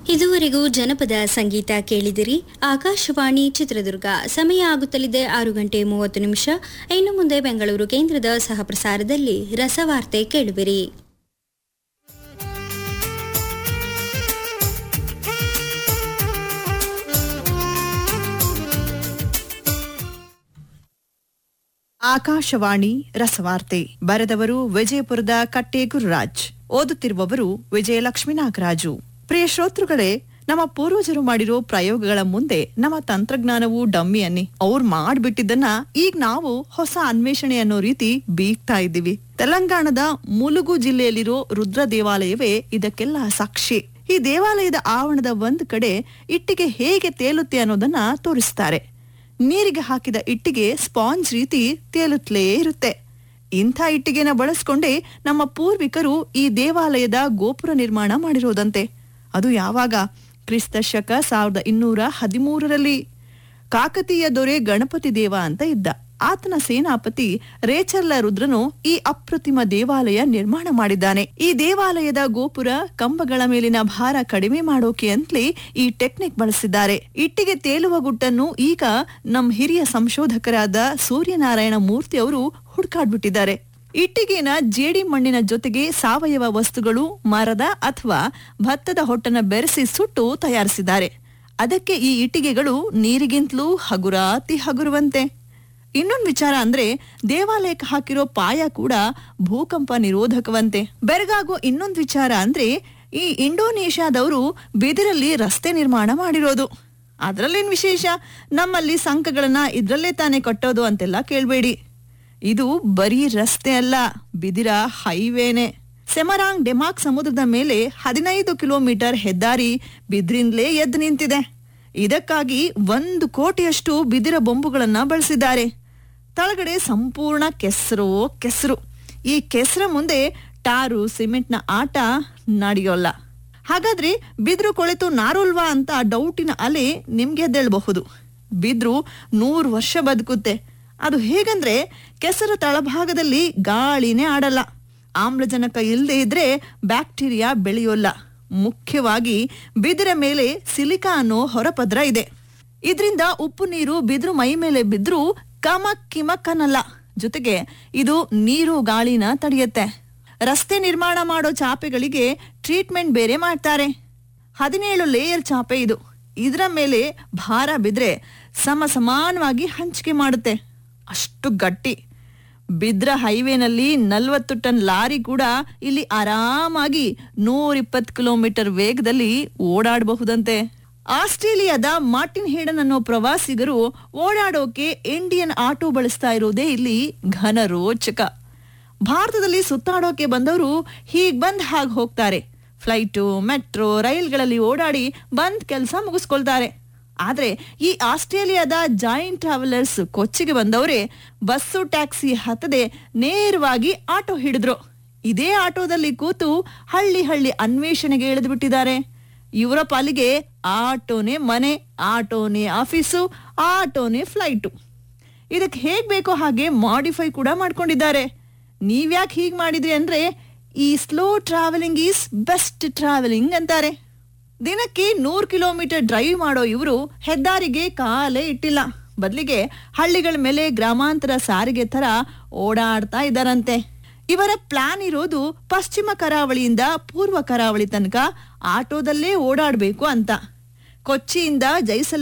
ಇದುವರೆಗೂ ಜನಪದ ಸಂಗೀತ ಕೇಳಿದಿರಿ ಆಕಾಶವಾಣಿ ಚಿತ್ರದುರ್ಗ ಸಮಯ ಆಗುತ್ತಲಿದೆ ಆರು ಗಂಟೆ ಮೂವತ್ತು ನಿಮಿಷ ಇನ್ನು ಮುಂದೆ ಬೆಂಗಳೂರು ಕೇಂದ್ರದ ಸಹಪ್ರಸಾರದಲ್ಲಿ ರಸವಾರ್ತೆ ಕೇಳುವಿರಿ ಆಕಾಶವಾಣಿ ರಸವಾರ್ತೆ ಬರೆದವರು ವಿಜಯಪುರದ ಕಟ್ಟೆ ಗುರುರಾಜ್ ಓದುತ್ತಿರುವವರು ವಿಜಯಲಕ್ಷ್ಮೀ ನಾಗರಾಜು ಪ್ರಿಯ ಶ್ರೋತೃಗಳೇ ನಮ್ಮ ಪೂರ್ವಜರು ಮಾಡಿರೋ ಪ್ರಯೋಗಗಳ ಮುಂದೆ ನಮ್ಮ ತಂತ್ರಜ್ಞಾನವು ಡಮ್ಮಿ ಅನ್ನಿ ಅವ್ರು ಮಾಡ್ಬಿಟ್ಟಿದ್ದನ್ನ ಈಗ ನಾವು ಹೊಸ ಅನ್ವೇಷಣೆ ಅನ್ನೋ ರೀತಿ ಬೀಗ್ತಾ ಇದ್ದೀವಿ ತೆಲಂಗಾಣದ ಮುಲುಗು ಜಿಲ್ಲೆಯಲ್ಲಿರೋ ರುದ್ರ ದೇವಾಲಯವೇ ಇದಕ್ಕೆಲ್ಲ ಸಾಕ್ಷಿ ಈ ದೇವಾಲಯದ ಆವರಣದ ಒಂದ್ ಕಡೆ ಇಟ್ಟಿಗೆ ಹೇಗೆ ತೇಲುತ್ತೆ ಅನ್ನೋದನ್ನ ತೋರಿಸ್ತಾರೆ ನೀರಿಗೆ ಹಾಕಿದ ಇಟ್ಟಿಗೆ ಸ್ಪಾಂಜ್ ರೀತಿ ತೇಲುತ್ತಲೇ ಇರುತ್ತೆ ಇಂಥ ಇಟ್ಟಿಗೆನ ಬಳಸ್ಕೊಂಡೇ ನಮ್ಮ ಪೂರ್ವಿಕರು ಈ ದೇವಾಲಯದ ಗೋಪುರ ನಿರ್ಮಾಣ ಮಾಡಿರೋದಂತೆ ಅದು ಯಾವಾಗ ಕ್ರಿಸ್ತ ಶಕ ಸಾವಿರದ ಇನ್ನೂರ ಹದಿಮೂರರಲ್ಲಿ ಕಾಕತೀಯ ದೊರೆ ಗಣಪತಿ ದೇವ ಅಂತ ಇದ್ದ ಆತನ ಸೇನಾಪತಿ ರೇಚರ್ಲ ರುದ್ರನು ಈ ಅಪ್ರತಿಮ ದೇವಾಲಯ ನಿರ್ಮಾಣ ಮಾಡಿದ್ದಾನೆ ಈ ದೇವಾಲಯದ ಗೋಪುರ ಕಂಬಗಳ ಮೇಲಿನ ಭಾರ ಕಡಿಮೆ ಮಾಡೋಕೆ ಅಂತಲೇ ಈ ಟೆಕ್ನಿಕ್ ಬಳಸಿದ್ದಾರೆ ಇಟ್ಟಿಗೆ ತೇಲುವ ಗುಟ್ಟನ್ನು ಈಗ ನಮ್ ಹಿರಿಯ ಸಂಶೋಧಕರಾದ ಸೂರ್ಯನಾರಾಯಣ ಮೂರ್ತಿ ಅವರು ಹುಡ್ಕಾಡ್ಬಿಟ್ಟಿದ್ದಾರೆ ಇಟ್ಟಿಗೆನ ಜೇಡಿ ಮಣ್ಣಿನ ಜೊತೆಗೆ ಸಾವಯವ ವಸ್ತುಗಳು ಮರದ ಅಥವಾ ಭತ್ತದ ಹೊಟ್ಟನ್ನ ಬೆರೆಸಿ ಸುಟ್ಟು ತಯಾರಿಸಿದ್ದಾರೆ ಅದಕ್ಕೆ ಈ ಇಟ್ಟಿಗೆಗಳು ನೀರಿಗಿಂತಲೂ ಹಗುರಾತಿ ಹಗುರುವಂತೆ ಇನ್ನೊಂದು ವಿಚಾರ ಅಂದ್ರೆ ದೇವಾಲಯಕ್ಕೆ ಹಾಕಿರೋ ಪಾಯ ಕೂಡ ಭೂಕಂಪ ನಿರೋಧಕವಂತೆ ಬೆರಗಾಗೋ ಇನ್ನೊಂದು ವಿಚಾರ ಅಂದ್ರೆ ಈ ಇಂಡೋನೇಷ್ಯಾದವರು ಬಿದಿರಲ್ಲಿ ರಸ್ತೆ ನಿರ್ಮಾಣ ಮಾಡಿರೋದು ಅದ್ರಲ್ಲೇನ್ ವಿಶೇಷ ನಮ್ಮಲ್ಲಿ ಸಂಕಗಳನ್ನ ಇದ್ರಲ್ಲೇ ತಾನೇ ಕಟ್ಟೋದು ಅಂತೆಲ್ಲ ಕೇಳ್ಬೇಡಿ ಇದು ಬರೀ ರಸ್ತೆ ಅಲ್ಲ ಬಿದಿರ ಹೈವೇನೆ ಸೆಮರಾಂಗ್ ಡೆಮಾಕ್ ಸಮುದ್ರದ ಮೇಲೆ ಹದಿನೈದು ಕಿಲೋಮೀಟರ್ ಹೆದ್ದಾರಿ ಬಿದ್ರಿಂದಲೇ ಎದ್ದು ನಿಂತಿದೆ ಇದಕ್ಕಾಗಿ ಒಂದು ಕೋಟಿಯಷ್ಟು ಬಿದಿರ ಬೊಂಬುಗಳನ್ನ ಬಳಸಿದ್ದಾರೆ ತಳಗಡೆ ಸಂಪೂರ್ಣ ಕೆಸರು ಕೆಸರು ಈ ಕೆಸರ ಮುಂದೆ ಟಾರು ಸಿಮೆಂಟ್ನ ಆಟ ನಡೆಯೋಲ್ಲ ಹಾಗಾದ್ರೆ ಬಿದ್ರು ಕೊಳೆತು ನಾರುಲ್ವಾ ಅಂತ ಡೌಟಿನ ಅಲೆ ನಿಮ್ಗೆ ಎದ್ದೇಳಬಹುದು ಬಿದ್ರು ನೂರು ವರ್ಷ ಬದುಕುತ್ತೆ ಅದು ಹೇಗಂದ್ರೆ ಕೆಸರು ತಳಭಾಗದಲ್ಲಿ ಗಾಳಿನೇ ಆಡಲ್ಲ ಆಮ್ಲಜನಕ ಇಲ್ಲದೆ ಇದ್ರೆ ಬ್ಯಾಕ್ಟೀರಿಯಾ ಬೆಳೆಯೋಲ್ಲ ಮುಖ್ಯವಾಗಿ ಬಿದಿರ ಮೇಲೆ ಸಿಲಿಕಾ ಅನ್ನೋ ಹೊರಪದ್ರ ಇದೆ ಇದರಿಂದ ಉಪ್ಪು ನೀರು ಬಿದ್ರು ಮೈ ಮೇಲೆ ಬಿದ್ರೂ ಕಮಕ್ ಕಿಮಕ್ ಅನ್ನಲ್ಲ ಜೊತೆಗೆ ಇದು ನೀರು ಗಾಳಿನ ತಡೆಯುತ್ತೆ ರಸ್ತೆ ನಿರ್ಮಾಣ ಮಾಡೋ ಚಾಪೆಗಳಿಗೆ ಟ್ರೀಟ್ಮೆಂಟ್ ಬೇರೆ ಮಾಡ್ತಾರೆ ಹದಿನೇಳು ಲೇಯರ್ ಚಾಪೆ ಇದು ಇದರ ಮೇಲೆ ಭಾರ ಬಿದ್ರೆ ಸಮ ಸಮಾನವಾಗಿ ಹಂಚಿಕೆ ಮಾಡುತ್ತೆ ಅಷ್ಟು ಗಟ್ಟಿ ಬಿದ್ರ ಹೈವೇನಲ್ಲಿ ನಲ್ವತ್ತು ಟನ್ ಲಾರಿ ಕೂಡ ಇಲ್ಲಿ ಆರಾಮಾಗಿ ನೂರಿಪ್ಪತ್ತು ಕಿಲೋಮೀಟರ್ ವೇಗದಲ್ಲಿ ಓಡಾಡಬಹುದಂತೆ ಆಸ್ಟ್ರೇಲಿಯಾದ ಮಾರ್ಟಿನ್ ಹೇಡನ್ ಅನ್ನೋ ಪ್ರವಾಸಿಗರು ಓಡಾಡೋಕೆ ಇಂಡಿಯನ್ ಆಟೋ ಬಳಸ್ತಾ ಇರೋದೇ ಇಲ್ಲಿ ಘನ ರೋಚಕ ಭಾರತದಲ್ಲಿ ಸುತ್ತಾಡೋಕೆ ಬಂದವರು ಹೀಗ್ ಬಂದ್ ಹಾಗೆ ಹೋಗ್ತಾರೆ ಫ್ಲೈಟು ಮೆಟ್ರೋ ರೈಲ್ಗಳಲ್ಲಿ ಓಡಾಡಿ ಬಂದ್ ಕೆಲಸ ಮುಗಿಸ್ಕೊಳ್ತಾರೆ ಆದ್ರೆ ಈ ಆಸ್ಟ್ರೇಲಿಯಾದ ಜಾಯಿಂಟ್ ಟ್ರಾವೆಲರ್ಸ್ ಕೊಚ್ಚಿಗೆ ಬಂದವರೇ ಬಸ್ಸು ಟ್ಯಾಕ್ಸಿ ಹತ್ತದೆ ನೇರವಾಗಿ ಆಟೋ ಹಿಡಿದ್ರು ಇದೇ ಆಟೋದಲ್ಲಿ ಕೂತು ಹಳ್ಳಿ ಹಳ್ಳಿ ಅನ್ವೇಷಣೆಗೆ ಇಳಿದು ಬಿಟ್ಟಿದ್ದಾರೆ ಇವರ ಪಾಲಿಗೆ ಆಟೋನೇ ಮನೆ ಆಟೋನೇ ಆಫೀಸು ಆಟೋನೇ ಫ್ಲೈಟು ಇದಕ್ಕೆ ಹೇಗ್ ಬೇಕೋ ಹಾಗೆ ಮಾಡಿಫೈ ಕೂಡ ಮಾಡ್ಕೊಂಡಿದ್ದಾರೆ ನೀವ್ಯಾಕೆ ಹೀಗ್ ಮಾಡಿದ್ರಿ ಅಂದ್ರೆ ಈ slow travelling is best travelling ಅಂತಾರೆ ದಿನಕ್ಕೆ ನೂರ್ ಕಿಲೋಮೀಟರ್ ಡ್ರೈವ್ ಮಾಡೋ ಇವರು ಹೆದ್ದಾರಿಗೆ ಕಾಲೇ ಇಟ್ಟಿಲ್ಲ ಬದಲಿಗೆ ಹಳ್ಳಿಗಳ ಮೇಲೆ ಗ್ರಾಮಾಂತರ ಸಾರಿಗೆ ತರ ಓಡಾಡ್ತಾ ಇದ್ದಾರಂತೆ ಇವರ ಪ್ಲಾನ್ ಇರೋದು ಪಶ್ಚಿಮ ಕರಾವಳಿಯಿಂದ ಪೂರ್ವ ಕರಾವಳಿ ತನಕ ಆಟೋದಲ್ಲೇ ಓಡಾಡ್ಬೇಕು ಅಂತ ಕೊಚ್ಚಿಯಿಂದ ಜೈಸಲ್